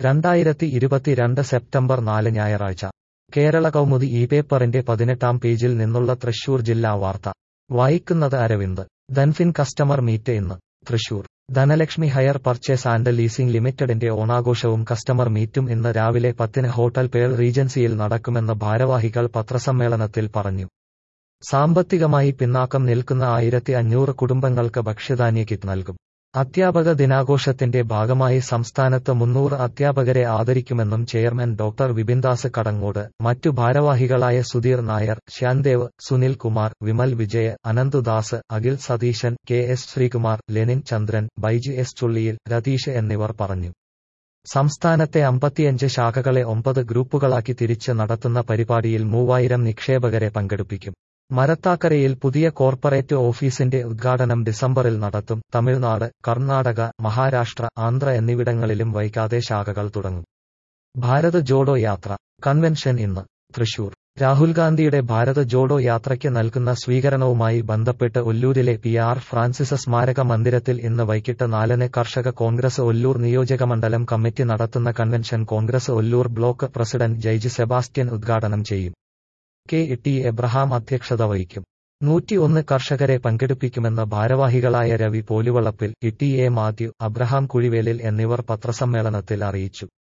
രണ്ടായിരത്തി ഇരുപത്തിരണ്ട് സെപ്റ്റംബർ നാല് ഞായറാഴ്ച കേരള കൗമുദി ഈ പേപ്പറിന്റെ പതിനെട്ടാം പേജിൽ നിന്നുള്ള തൃശൂർ ജില്ലാ വാർത്ത വായിക്കുന്നത് അരവിന്ദ് ധൻഫിൻ കസ്റ്റമർ മീറ്റ് ഇന്ന് Thrissur Dhanalakshmi hire purchase and leasing ലിമിറ്റഡിന്റെ ഓണാഘോഷവും കസ്റ്റമർ മീറ്റും ഇന്ന് രാവിലെ പത്തിന് ഹോട്ടൽ പേൾ റീജൻസിയിൽ നടക്കുമെന്ന് ഭാരവാഹികൾ പത്രസമ്മേളനത്തിൽ പറഞ്ഞു സാമ്പത്തികമായി പിന്നാക്കം നിൽക്കുന്ന ആയിരത്തി അഞ്ഞൂറ് കുടുംബങ്ങൾക്ക് ഭക്ഷ്യധാന്യ കിറ്റ് നൽകും അധ്യാപക ദിനാഘോഷത്തിന്റെ ഭാഗമായി സംസ്ഥാനത്ത് മുന്നൂറ് അധ്യാപകരെ ആദരിക്കുമെന്നും ചെയർമാൻ ഡോക്ടർ വിപിൻദാസ് കടങ്ങോട് മറ്റു ഭാരവാഹികളായ Sudheer Nair Shyandev Sunil Kumar Vimal Vijaya Ananthudas Akhil Satheesan K S Sreekumar Lenin Chandran Baiju S Chulliyil Ratheesh എന്നിവർ പറഞ്ഞു സംസ്ഥാനത്തെ അമ്പത്തിയഞ്ച് ശാഖകളെ ഒമ്പത് ഗ്രൂപ്പുകളാക്കി തിരിച്ച് നടത്തുന്ന പരിപാടിയിൽ മൂവായിരം നിക്ഷേപകരെ പങ്കെടുപ്പിക്കും മരത്താക്കരയിൽ പുതിയ കോർപ്പറേറ്റ് ഓഫീസിന്റെ ഉദ്ഘാടനം ഡിസംബറിൽ നടത്തും തമിഴ്നാട് കർണാടക മഹാരാഷ്ട്ര ആന്ധ്ര എന്നിവിടങ്ങളിലും വൈകാതെ ശാഖകൾ തുടങ്ങും ഭാരത് ജോഡോ യാത്ര കൺവെൻഷൻ ഇന്ന് തൃശൂർ രാഹുൽ ഗാന്ധിയുടെ ഭാരത് ജോഡോ യാത്രയ്ക്ക് നൽകുന്ന സ്വീകരണവുമായി ബന്ധപ്പെട്ട് ഒല്ലൂരിലെ പി ആർ ഫ്രാൻസിസ് സ്മാരക മന്ദിരത്തിൽ ഇന്ന് വൈകിട്ട് നാലിന് കർഷക കോൺഗ്രസ് ഒല്ലൂർ നിയോജകമണ്ഡലം കമ്മിറ്റി നടത്തുന്ന convention Congress Ollur block president Jaiji Sebastian ഉദ്ഘാടനം ചെയ്യും കെ ടി എബ്രഹാം അധ്യക്ഷത വഹിക്കും നൂറ്റിയൊന്ന് കർഷകരെ പങ്കെടുപ്പിക്കുമെന്ന് ഭാരവാഹികളായ Ravi Poluvalappil E T A Mathew Abraham Kuzhivelil എന്നിവർ പത്രസമ്മേളനത്തിൽ അറിയിച്ചു